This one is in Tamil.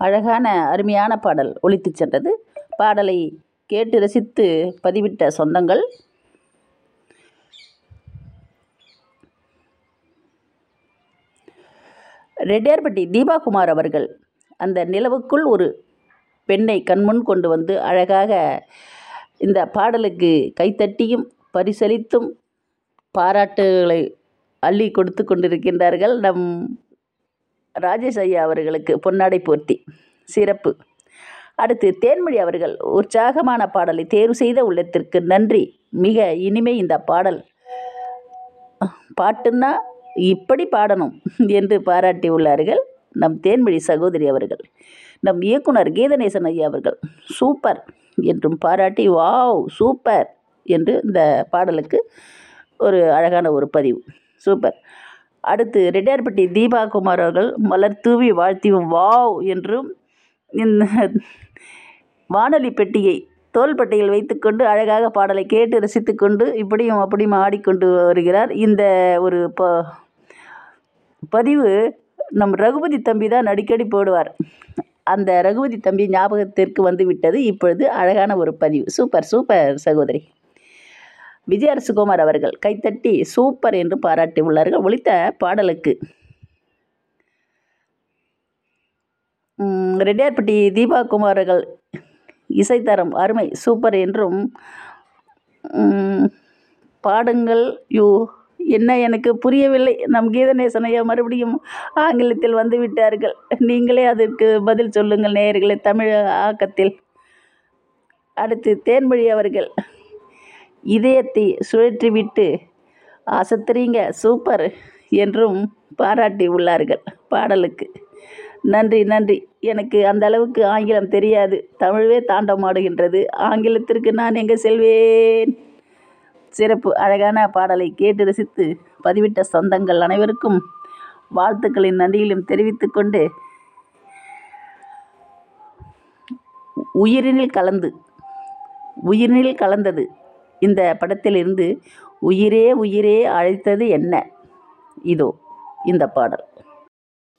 அழகான அருமையான பாடல் ஒலித்துச் சென்றது பாடலை கேட்டு ரசித்து பதிவிட்ட சொந்தங்கள் ரெட்டியார்பட்டி தீபாகுமார் அவர்கள் அந்த நிலவுக்குள் ஒரு பெண்ணை கண்முன் கொண்டு வந்து அழகாக இந்த பாடலுக்கு கைத்தட்டியும் பரிசளித்தும் பாராட்டுகளை அள்ளி கொடுத்து கொண்டிருக்கின்றார்கள் நம் ராஜேஷ் ஐயா அவர்களுக்கு பொன்னாடை போர்த்தி சிறப்பு அடுத்து தேன்மொழி அவர்கள் உற்சாகமான பாடலை தேர்வு செய்த உள்ளத்திற்கு நன்றி மிக இனிமை இந்த பாடல் பாட்டுன்னா இப்படி பாடணும் என்று பாராட்டி உள்ளார்கள் நம் தேன்மொழி சகோதரி அவர்கள் நம் இயக்குனர் கீதநேசன் ஐயா அவர்கள் சூப்பர் என்றும் பாராட்டி வாவ் சூப்பர் என்று இந்த பாடலுக்கு ஒரு அழகான ஒரு பதிவு சூப்பர் அடுத்து ரெட்டியார்பட்டி தீபா குமார் அவர்கள் மலர் தூவி வாழ்த்தியும் வாவ் என்றும் இந்த வானொலி பெட்டியை தோள்பட்டையில் வைத்துக்கொண்டு அழகாக பாடலை கேட்டு ரசித்துக்கொண்டு இப்படியும் அப்படியும் ஆடிக்கொண்டு வருகிறார் இந்த ஒரு ப பதிவு நம் ரகுபதி தம்பி தான் அடிக்கடி போடுவார் அந்த ரகுபதி தம்பி ஞாபகத்திற்கு வந்து விட்டது இப்பொழுது அழகான ஒரு பதிவு சூப்பர் சூப்பர் சகோதரி விஜய அரசுகுமார் அவர்கள் கைத்தட்டி சூப்பர் என்று பாராட்டி உள்ளார்கள் ஒலித்த பாடலுக்கு ரெட்டியார்பட்டி தீபா குமார்கள் இசைத்தரம் அருமை சூப்பர் என்றும் பாடுங்கள் யூ என்ன எனக்கு புரியவில்லை நம் கீதநேசன் ஐயா மறுபடியும் ஆங்கிலத்தில் வந்து விட்டார்கள் நீங்களே அதற்கு பதில் சொல்லுங்கள் நேயர்களே தமிழ் ஆக்கத்தில் அடுத்து தேன்மொழி அவர்கள் இதயத்தை சுழற்றிவிட்டு அசத்துறீங்க சூப்பர் என்றும் பாராட்டி உள்ளார்கள் பாடலுக்கு நன்றி நன்றி எனக்கு அந்த அளவுக்கு ஆங்கிலம் தெரியாது தமிழே தாண்டமாடுகின்றது ஆங்கிலத்திற்கு நான் எங்கே செல்வேன் சிறப்பு அழகான பாடலை கேட்டு ரசித்து பதிவிட்ட சொந்தங்கள் அனைவருக்கும் வாழ்த்துக்களின் நன்றியிலும் தெரிவித்துக்கொண்டு உயிரினில் கலந்து உயிரினில் கலந்தது இந்த படத்திலிருந்து உயிரே உயிரே அழைத்தது என்ன இதோ இந்த பாடல்